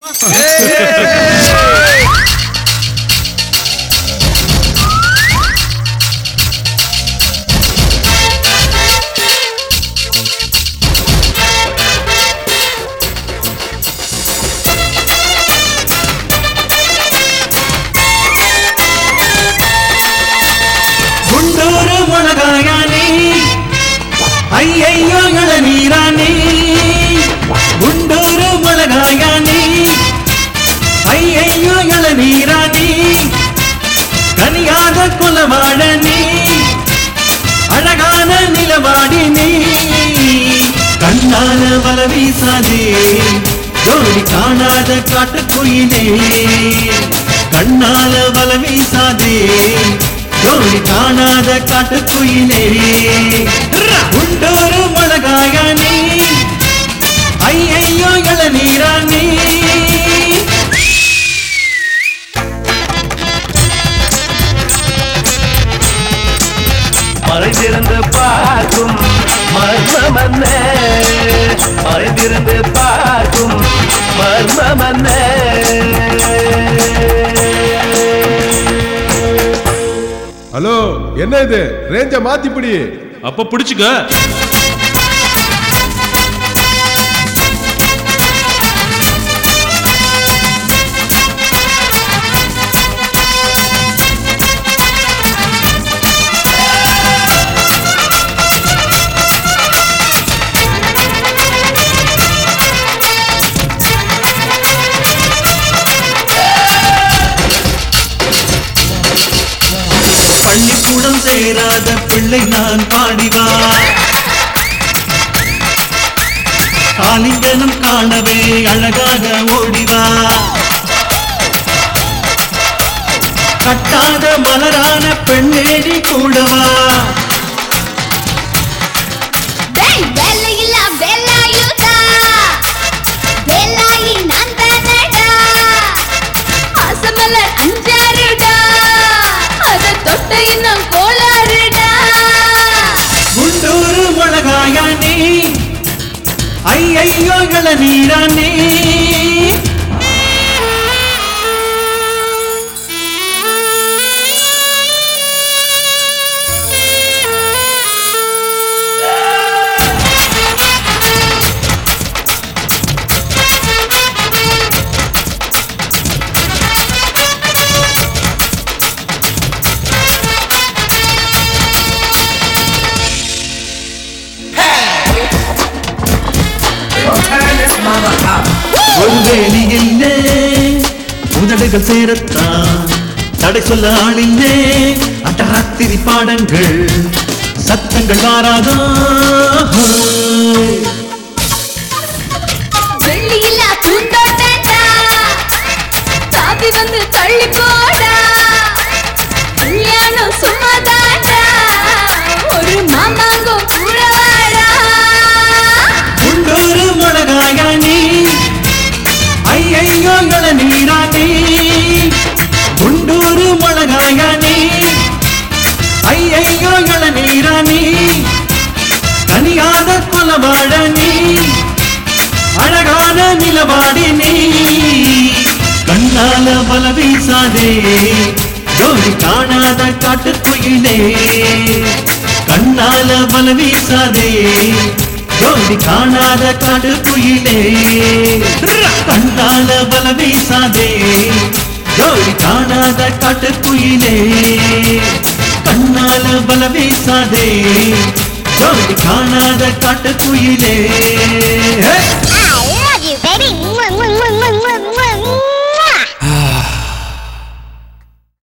గుండూరు మునగాయాని అయ్యయ్యో నీరాని గుండూరు మునగాయాని అయ్యయ్యో నీరాని கனியாத குலவாழனி அழகான நிலவாடினி கண்ணால வல வீசாதே ஜோடி காணாத காட்டுக்குயிலே கண்ணால வல வீசாதே ஜோடி காணாத காட்டுக்குயிலே உண்டோரு மிளகாயானி ஐயையோ இளநீரானி மறைந்திருந்து பார்க்கும் மர்மமன்ன மறைந்திருந்து பார்க்கும் மர்மமன்ன ஹலோ என்ன இது ரேஞ்ச மாத்தி பிடி அப்ப பிடிச்சுக்க பள்ளிக்கூடம் சேராத பிள்ளை நான் பாடிவா ஆலிங்கனம் காணவே அழகாக ஓடிவா கட்டாத மலரான பெண்ணேடி கூடவா டேய் வேலையில்லா வேலாயுதா வேலாயி நான் தானடா ஆசமலர் அஞ்சாருடா அத தொட்ட இன்னும் கோளாறுடா குண்டூரு மிளகாயானே ஐயையோ இளநீரானே ஒரு வேலியில்லே உதடுகள் சேரத்தான் தடை சொல்ல ஆளில்லே அட்டராத்திரி பாடங்கள் சத்தங்கள் மாறாதோ வெள்ளியில்லா பூந்தோட்டடா சாதி வந்து தள்ளி போடா கல்யாணம் சும்மாதாடா ஒரு மாமாங்கோ கூடவாடா உள்ளூரு மிளகாயானி ஐயையோ இளநீரானி குண்டூரு மிளகாயானி ஐயையோ இளநீரானி கனியாத குலவாழனி அழகான நிலவாடினி கண்ணால பல வீசாதே ஜோடி காணாத காட்டுக்குயிலே கண்ணால பல வீசாதே ஜோடி காணாத காட்டுக்குயிலே கண்ணால பல வீசாதே ஜோடி காணாத காட்டுக்குயிலே கண்ணால பல வீசாதே ஜோடி காணாத காட்டுக்குயிலே ஹே!